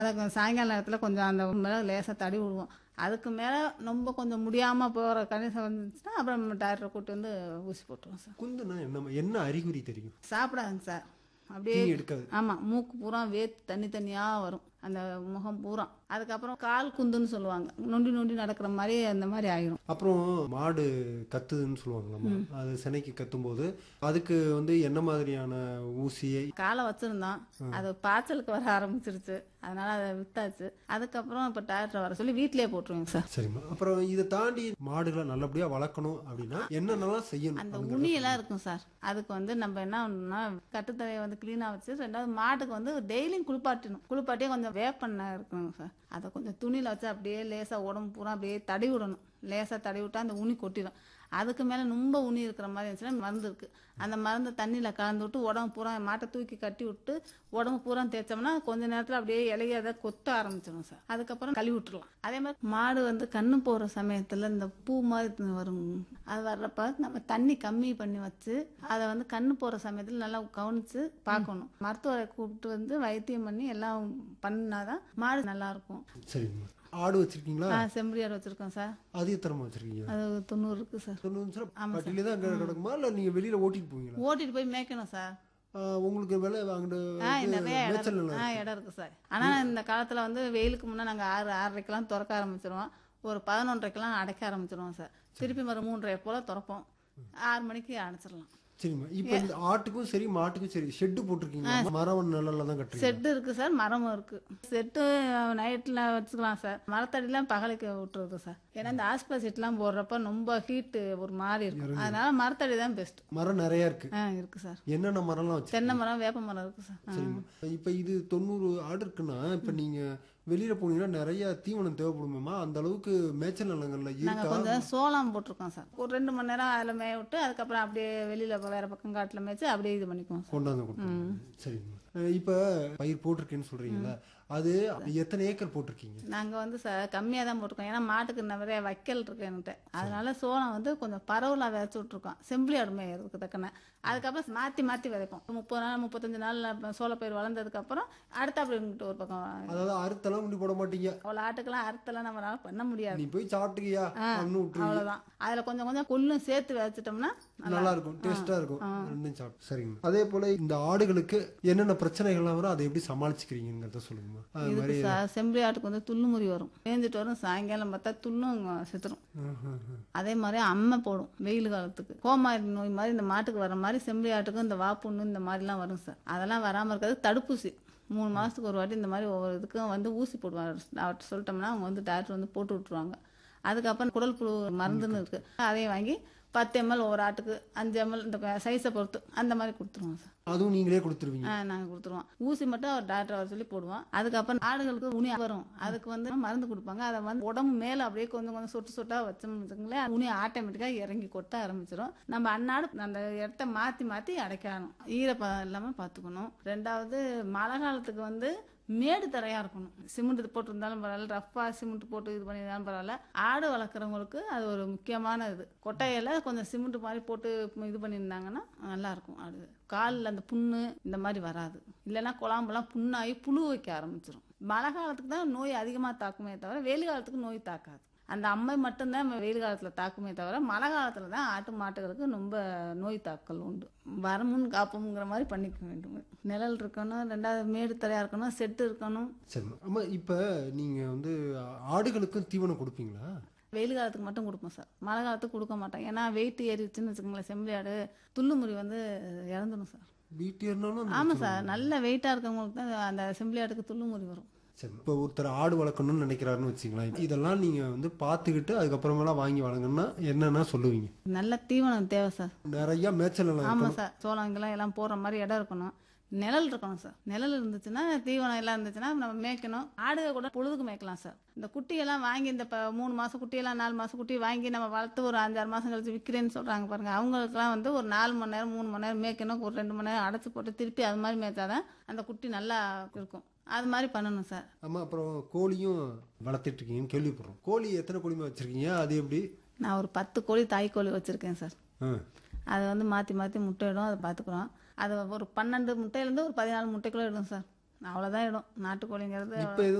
அதை சாயங்கால நேரத்தில் கொஞ்சம் அந்த மேலே லேசாக தடி விடுவோம் அதுக்கு மேலே ரொம்ப கொஞ்சம் முடியாமல் போகிற கணிசம் வந்துச்சுன்னா அப்புறம் டாக்டரை கூட்டி வந்து ஊசி போட்டுருவோம் சார் குந்துனா என்ன என்ன அறிகுறி தெரியும் சாப்பிடாதுங்க சார் அப்படியே தீனி எடுக்காது ஆமாம் மூக்கு பூரா வேத்து தண்ணி தண்ணியாக வரும் அந்த முகம் பூரா அதுக்கப்புறம் கால் குந்துன்னு சொல்லுவாங்க நொண்டி நொண்டி நடக்கிற மாதிரி அந்த மாதிரி ஆயிரும் அப்புறம் மாடு கத்துதுன்னு சொல்லுவாங்களாமா அது சினைக்கு கத்தும்போது அதுக்கு வந்து என்ன மாதிரியான ஊசியை காலை வச்சிருந்தோம் அது பாய்ச்சலுக்கு வர ஆரம்பிச்சிருச்சு அதனால அதை வித்தாச்சு அதுக்கப்புறம் இப்போ டாக்டர் வர சொல்லி வீட்டிலேயே போட்டுருவோங்க சார் சரிம்மா அப்புறம் இதை தாண்டி மாடுகளை நல்லபடியா வளர்க்கணும் அப்படின்னா என்னென்னலாம் செய்யணும் அந்த உண்ணியெல்லாம் இருக்கும் சார் அதுக்கு வந்து நம்ம என்ன பண்ணணும்னா கட்டுத்தரையை வந்து க்ளீனாக வச்சு ரெண்டாவது மாட்டுக்கு வந்து டெய்லியும் குளிப்பாட்டணும் குளிப்பாட்டியே கொஞ்சம் வேப்பெண்ணெய் இருக்கணும் சார் அதை கொஞ்சம் துணியில் வச்சு அப்படியே லேசாக உடம்பு பூரா அப்படியே தடவி விடணும் லேசாக தடவி விட்டா அந்த உனி கொட்டிடும் அதுக்கு மேலே ரொம்ப உனி இருக்கிற மாதிரி இருந்துச்சுன்னா மருந்து இருக்குது அந்த மருந்தை தண்ணியில் கலந்து விட்டு உடம்பு பூரா மாட்டை தூக்கி கட்டி விட்டு உடம்பு பூரா தேய்ச்சோம்னா கொஞ்ச நேரத்தில் அப்படியே இலைய அதை கொத்த ஆரம்பிச்சிடும் சார் அதுக்கப்புறம் கழுவி விட்டுறலாம் அதே மாதிரி மாடு வந்து கண்ணு போகிற சமயத்தில் இந்த பூ மாதிரி வரும் அது வர்றப்ப நம்ம தண்ணி கம்மி பண்ணி வச்சு அதை வந்து கண்ணு போகிற சமயத்தில் நல்லா கவனித்து பார்க்கணும் மருத்துவரை கூப்பிட்டு வந்து வைத்தியம் பண்ணி எல்லாம் பண்ணாதான் மாடு நல்லா இருக்கும் சரிம்மா ஆடு வச்சிருக்கீங்களா ஆ செம்பரியாடு வச்சுருக்கோம் சார் அது எத்தனமா வச்சிருக்கீங்க அது தொண்ணூறு இருக்குது சார் தொண்ணூறு பட்டியில தான் அங்க கிடக்குமா இல்ல நீங்க வெளியில ஓட்டிட்டு போவீங்களா ஓட்டிட்டு போய் மேய்க்கணும் சார் ஆஹ் உங்களுக்கு விலை வாங்கிட்டு ஆ நிறைய இடம் மேய்ச்சல் இருக்கு. நிலம் ஆ இடம் இருக்கு சார் ஆனா இந்த காலத்துல வந்து வெயிலுக்கு முன்னே நாங்க ஆறு ஆறரைக்கெல்லாம் திறக்க ஆரம்பிச்சிருவோம் ஒரு பதினொன்றரைக்கெல்லாம் அடைக்க ஆரம்பிச்சிருவோம் சார் திருப்பி மறு மூன்றரை போல திறப்போம் ஆறு மணிக்கு அடைச்சிடலாம் சரிம்மா இப்போ இந்த ஆட்டுக்கும் சரி மாட்டுக்கும் சரி ஷெட்டு போட்டிருக்கீங்க மரம் நிழல்ல தான் கட்டுறீங்க செட்டு இருக்கு சார் மரமும் இருக்கு செட்டு நைட்ல வச்சுக்கலாம் சார் மரத்தடிலாம் பகலுக்கு விட்டுறது சார் ஏன்னா இந்த ஆஸ்பா செட்லாம் போடுறப்ப ரொம்ப ஹீட்டு ஒரு மாதிரி இருக்கும் அதனால மரத்தடி தான் பெஸ்ட் மரம் நிறைய இருக்கு ஆ இருக்கு சார் என்னென்ன மரம்லாம் வச்சு தென்னை மரம் வேப்ப மரம் இருக்கு சார் ஆ. சரிம்மா இப்போ இது தொண்ணூறு ஆடு இருக்குன்னா இப்போ நீங்க வெளியில போனீங்கன்னா நிறைய தீவனம் தேவைப்படுமேமா அந்த அளவுக்கு மேய்ச்சல் நிலங்கள்ல நாங்க இருக்கா கொஞ்சம் சோளம் போட்டிருக்கோம் சார் ஒரு ரெண்டு மணி நேரம் அதில் மேய விட்டு அதுக்கப்புறம் அப்படியே வெளியில வேற பக்கம் காட்டுல மேய்ச்சி அப்படியே இது பண்ணிக்குவோம் சார் கொண்டாந்து கொடுத்துருங்க சரிம்மா அஹ் இப்ப பயிர் போட்டிருக்கேன்னு சொல்றீங்களா அது எத்தனை ஏக்கர் போட்டிருக்கீங்க நாங்க வந்து சார் கம்மியா தான் போட்டிருக்கோம் ஏன்னா மாட்டுக்கு நிறைய வைக்கல் இருக்கு என்கிட்ட அதனால சோளம் வந்து கொஞ்சம் பரவலா விதைச்சு விட்டுருக்கோம் செம்பிளி ஆடு மேயறதுக்கு தக்கன அதுக்கப்புறம் மாத்தி மாத்தி விதைப்போம் முப்பது நாள் முப்பத்தஞ்சு நாள் சோளப்பயிர் வளர்ந்ததுக்கு அப்புறம் அடுத்த அப்படி இங்கிட்டு ஒரு பக்கம் அதாவது அறுத்தெல்லாம் முடி போட மாட்டீங்க அவ்வளோ ஆட்டுக்கெல்லாம் அறுத்தெல்லாம் நம்மளால பண்ண முடியாது நீ போய் சாப்பிட்டுக்கியா அப்படின்னு விட்டுருவீங்க அவ்வளவுதான் அதுல கொஞ்சம் கொஞ்சம் கொள்ளும் சேர்த்து விதைச்சிட்டோம்னா நல்லா இருக்கும் டேஸ்டா இருக்கும் ரெண்டும் சாப்பிட்டு சரிங்க அதே போல இந்த ஆடுகளுக்கு என்னென்ன பிரச்சனைகள்லாம் வரும் அதை எப்படி சமாளிச்சுக்கிறீங்கிறத சொல்லுங்கம்மா அது இதுக்கு சார் செம்பிளி ஆட்டுக்கு வந்து துள்ளுமுறி வரும் மேய்ஞ்சிட்டு வரும் சாயங்காலம் பார்த்தா துள்ளும் செத்துரும் ஆஹ் ஆஹ் ஆஹ். அதே மாதிரி அம்மை போடும் வெயில் காலத்துக்கு கோமாரி நோய் மாதிரி இந்த மாட்டுக்கு வர மாதிரி செம்பிளி ஆட்டுக்கும் இந்த வாப்புண்ணு இந்த மாதிரிலாம் வரும் சார் அதெல்லாம் வராமல் இருக்கிறது தடுப்பூசி மூணு மாதத்துக்கு ஒரு வாட்டி இந்த மாதிரி ஒவ்வொரு இதுக்கும் வந்து ஊசி போடுவாங்க அவர்கிட்ட சொல்லிட்டோம்னா அவங்க வந்து டாக்டர் வந்து போட்டு விட்ருவாங்க அதுக்கப்புறம் குடல் புழு மருந்துன்னு இருக்கு அதையும் வாங்கி பத்து எம்எல் ஒவ்வொரு ஆட்டுக்கு அஞ்சு எம்எல் இந்த சைஸை பொறுத்து அந்த மாதிரி கொடுத்துருவோம் சார் அதுவும் நீங்களே கொடுத்துருவீங்க ஆ நாங்கள் கொடுத்துருவோம் ஊசி மட்டும் அவர் டாக்டர் வர சொல்லி போடுவோம் அதுக்கப்புறம் ஆடுகளுக்கு உனி வரும் அதுக்கு வந்து மருந்து கொடுப்பாங்க அதை வந்து உடம்பு மேலே அப்படியே கொஞ்சம் கொஞ்சம் சொட்டு சொட்டா வச்சோம்னு வச்சுக்கோங்களேன் உனி ஆட்டோமேட்டிக்காக இறங்கி கொட்ட ஆரம்பிச்சிடும் நம்ம அன்னாடு அந்த இடத்த மாற்றி மாற்றி அடைக்கணும் ஈரப்பதம் இல்லாமல் பார்த்துக்கணும் ரெண்டாவது மழை காலத்துக்கு வந்து மேடு தரையா இருக்கணும் சிமெண்ட் போட்டிருந்தாலும் பரவாயில்ல ரஃப்பா சிமெண்ட் போட்டு இது பண்ணியிருந்தாலும் பரவாயில்ல ஆடு வளர்க்குறவங்களுக்கு அது ஒரு முக்கியமான இது கொட்டையில கொஞ்சம் சிமெண்ட் மாதிரி போட்டு இது பண்ணியிருந்தாங்கன்னா நல்லா இருக்கும் ஆடு காலில் அந்த புண்ணு இந்த மாதிரி வராது இல்லைன்னா குழம்புலாம் புண்ணாகி புழு வைக்க ஆரம்பிச்சிடும் மழை காலத்துக்கு தான் நோய் அதிகமாக தாக்குமே தவிர வெயில் காலத்துக்கு நோய் தாக்காது அந்த அம்மை மட்டும்தான் வெயில் காலத்தில் தாக்குமே தவிர மழை காலத்தில் தான் ஆட்டு மாட்டுகளுக்கு ரொம்ப நோய் தாக்கல் உண்டு வரமுன் காப்போங்கிற மாதிரி பண்ணிக்க வேண்டும் நிழல் இருக்கணும் ரெண்டாவது மேடு தரையாக இருக்கணும் செட்டு இருக்கணும் சரிம்மா ஆமா இப்ப நீங்க வந்து ஆடுகளுக்கும் தீவனம் கொடுப்பீங்களா வெயில் காலத்துக்கு மட்டும் கொடுப்போம் சார் மழை காலத்துக்கு கொடுக்க மாட்டோம் ஏன்னா வெயிட் ஏறிடுச்சுன்னு வச்சுக்கோங்களேன் செம்பரி ஆடு துள்ளுமுறி வந்து இறந்துடும் சார் வீட்டு ஏறினாலும் அந்த ஆமாம் சார் நல்ல வெயிட்டாக இருக்கவங்களுக்கு தான் அந்த செம்பரி ஆட்டுக்கு துள்ளுமுறி வரும் சரி இப்போ ஒருத்தர் ஆடு வளர்க்கணும்னு நினைக்கிறாருன்னு வச்சுங்களேன் இதெல்லாம் நீங்க வந்து பார்த்துக்கிட்டு அதுக்கப்புறமேலாம் வாங்கி வளங்கன்னா என்னன்னா சொல்லுவீங்க நல்ல தீவனம் தேவை சார் நிறைய மேய்ச்சல் நிலம் இருக்கணும். ஆமாம் சார் சோளங்கெல்லாம் எல்லாம் போடுற மாதிரி இடம் இருக்கணும் நிழல் இருக்கணும் சார் நிழல் இருந்துச்சுன்னா தீவனம் எல்லாம் இருந்துச்சுன்னா நம்ம மேய்க்கணும் ஆடுக கூட பொழுதுக்கு மேய்க்கலாம் சார் இந்த குட்டியெல்லாம் வாங்கி இந்த இப்போ மூணு மாதம் குட்டியெல்லாம் நாலு மாதம் குட்டி வாங்கி நம்ம வளர்த்து ஒரு அஞ்சாறு மாதம் கழிச்சு விற்கிறேன்னு சொல்கிறாங்க பாருங்க அவங்களுக்குலாம் வந்து ஒரு நாலு மணி நேரம் மூணு மணி நேரம் மேய்க்கணும் ஒரு ரெண்டு மணி நேரம் அடைச்சி போட்டு திருப்பி அது மாதிரி மேய்ச்சாதான் அந்த குட்டி நல்லா இருக்கும் அது மாதிரி பண்ணணும் சார் ஆமா அப்புறம் கோழியும் வளர்த்துட்டு இருக்கீங்கன்னு கேள்விப்படுறோம் கோழி எத்தனை கோழிமா வச்சிருக்கீங்க அது எப்படி நான் ஒரு பத்து கோழி தாய் கோழி வச்சுருக்கேன் சார் ஆ. அது வந்து மாற்றி மாற்றி முட்டையிடும் அதை பார்த்துக்குறோம் அது ஒரு பன்னெண்டு முட்டையிலேருந்து ஒரு பதினாலு முட்டைக்குள்ளே இடும் சார் அவ்வளோதான் இடம் நாட்டுக்கோழிங்கிறது இப்ப